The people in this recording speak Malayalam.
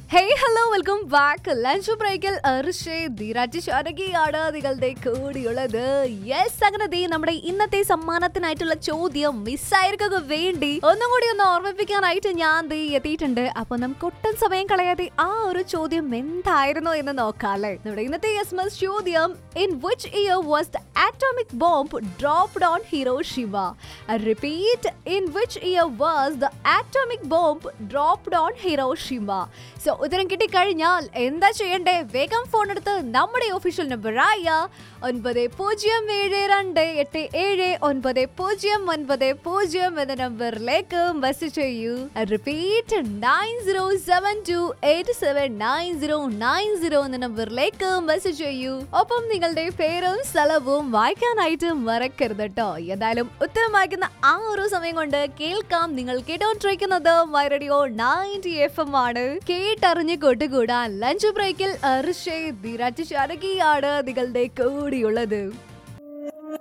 hey hello welcome back lunch ബ്രേക്കിൽ അർഷേ ധീരാജ് ശാരകിയാണ് നിങ്ങളുടെ കൂടിയുള്ളത് യെസ് അങ്ങനെ ദേ നമ്മുടെ ഇന്നത്തെ സമ്മാനത്തിനായിട്ടുള്ള ചോദ്യം മിസ്സായിരിക്കുക വേണ്ടി ഒന്നും കൂടി ഒന്ന് ഓർമ്മിപ്പിക്കാനായിട്ട് ഞാൻ ദേ എത്തിയിട്ടുണ്ട് അപ്പൊ നമുക്ക് ഒട്ടും സമയം കളയാതെ ആ ഒരു ചോദ്യം എന്തായിരുന്നു എന്ന് നോക്കാം അല്ലേ നമ്മുടെ ഇന്നത്തെ എസ് മസ് ചോദ്യം in which year was the atomic bomb dropped on Hiroshima repeat in which year was the atomic bomb dropped on Hiroshima so ഉത്തരം കിട്ടിക്കഴിഞ്ഞാൽ എന്താ ചെയ്യണ്ടേ വേഗം ഫോൺ എടുത്ത് നമ്മുടെ ഒഫീഷ്യൽ നമ്പറായ ഒൻപത് പൂജ്യം ഏഴ് രണ്ട് എട്ട് ഏഴ് ഒൻപത് പൂജ്യം ഒൻപത് പൂജ്യം എന്ന നമ്പറിലേക്ക് മെസ്സേജ് ചെയ്യൂ repeat nine zero seven two eight seven nine zero nine zero എന്ന നമ്പറിലേക്ക് മെസ്സേജ് ചെയ്യൂ ഒപ്പം നിങ്ങളുടെ പേരും സ്ഥലവും വായിക്കാനായിട്ട് മറക്കരുത് കേട്ടോ ഏതായാലും ഉത്തരം വായിക്കുന്ന ആ ഒരു സമയം കൊണ്ട് കേൾക്കാം നിങ്ങൾ കേട്ടോണ്ടിരിക്കുന്നത് my radio ninety F M ആണ് കേട്ടറിഞ്ഞ് കൊട്ടുകൂടാൻ ലഞ്ച് ബ്രേക്കിൽ അർഷേ ധീരാജ് ശാരകിയാണ് നിങ്ങളുടെ കൂടിയുള്ളത്